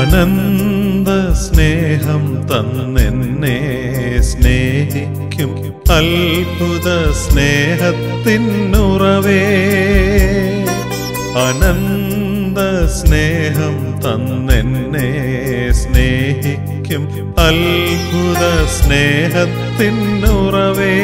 അനന്ത സ്നേഹം തന്നെന്നെ സ്നേഹിക്കും അത്ഭുത സ്നേഹത്തിനുറവേ അനന്ത സ്നേഹം തന്നെന്നെ സ്നേഹിക്കും അത്ഭുത സ്നേഹത്തിനുറവേ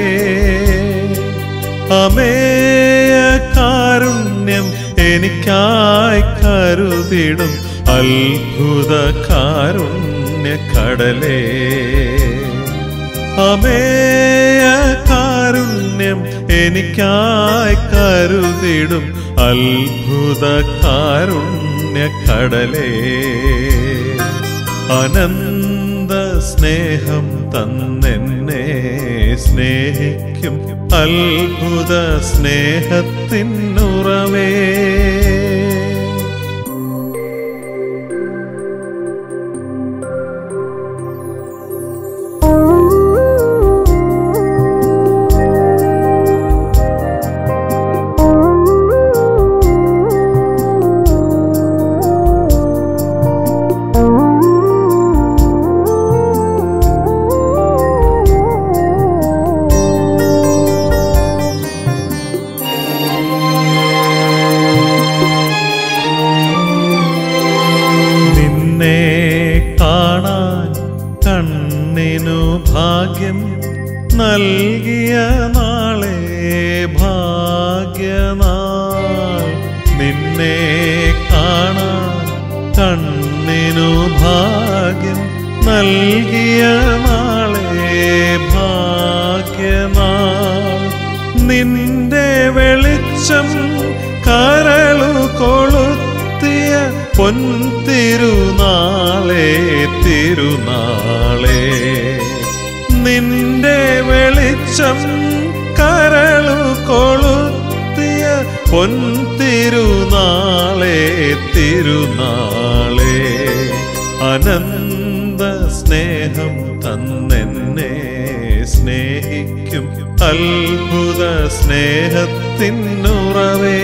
അമേയ കാരുണ്യം എനിക്കായി കരുതിടും അത്ഭുത കാരുണ്യ കടലേ അമേയ കാരുണ്യം എനിക്കായി കരുതിടും അത്ഭുത കാരുണ്യ കടലേ അനന്ത സ്നേഹം തന്നെന്നെ സ്നേഹിക്കും അത്ഭുത സ്നേഹത്തിനുറവേ നിന്നെ കാണാൻ കണ്ണിനു ഭാഗ്യം നൽകിയ നാളെ ഭാഗ്യനാൾ നിന്നെ കാണാൻ കണ്ണിനു ഭാഗ്യം നൽകിയ നാളെ ഭാഗ്യനാൾ നിന്റെ വെളിച്ചം കരളു കൊളുത്തിയ പൊൻതിരുനാളെ തിരുനാളെ നിന്റെ വെളിച്ചം കരളു കൊളുത്തിയ പൊൻതിരുനാളെ തിരുനാളെ അനന്ത സ്നേഹം തന്നെന്നെ സ്നേഹിക്കും അത്ഭുത സ്നേഹത്തിനുറവേ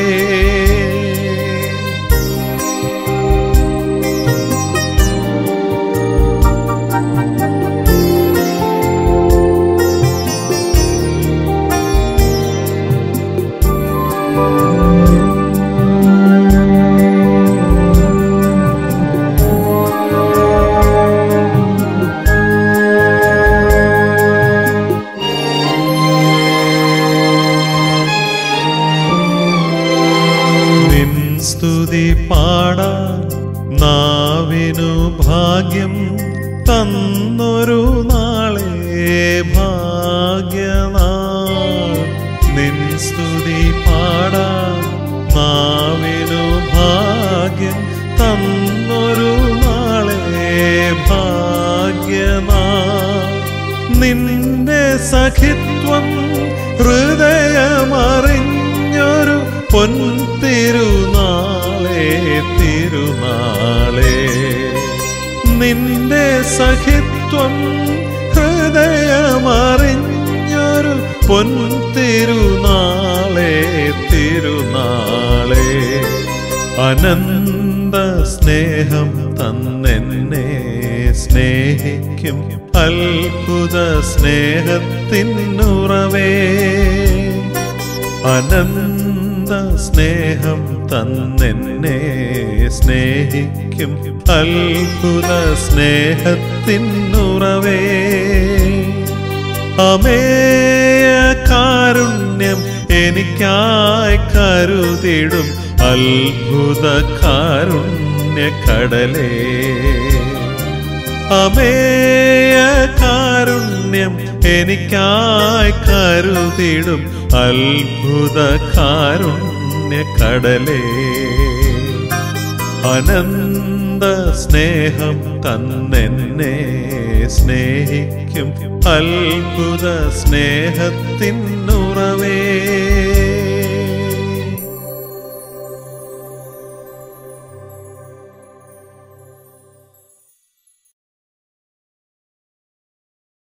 നിൻ സ്തുതി പാടാൻ നാവിനു ഭാഗ്യം തന്നൊരു നാളെ ഭാഗ്യനാൾ നിൻ സ്തുതി പാടാൻ നാവിനു ഭാഗ്യം തന്നൊരു നാളെ ഭാഗ്യനാൾ നിന്റെ സഖിത്വം ഹൃദയമറിഞ്ഞൊരു പൊൻതിരുനാളെ തിരുനാളെ നിന്റെ സഖിത്വം ഹൃദയമറിഞ്ഞൊരു പൊൻതിരുനാളെ തിരുനാളെ അനന്ത സ്നേഹം തന്നെന്നെ സ്നേഹിക്കും അത്ഭുത സ്നേഹത്തിനുറവേ അനന്ത സ്നേഹം തന്നെന്നെ സ്നേഹിക്കും അത്ഭുത സ്നേഹത്തിനുറവേ അമേയ കാരുണ്യം എനിക്കായി കരുതിടും അത്ഭുത കാരുണ്യ കടലേ അമേയ കാരുണ്യം എനിക്കായി കരുതിടും അത്ഭുത കാരുണ്യ കടലേ അനന്ത സ്നേഹം തന്നെന്നെ സ്നേഹിക്കും അത്ഭുത സ്നേഹത്തിനുറവേ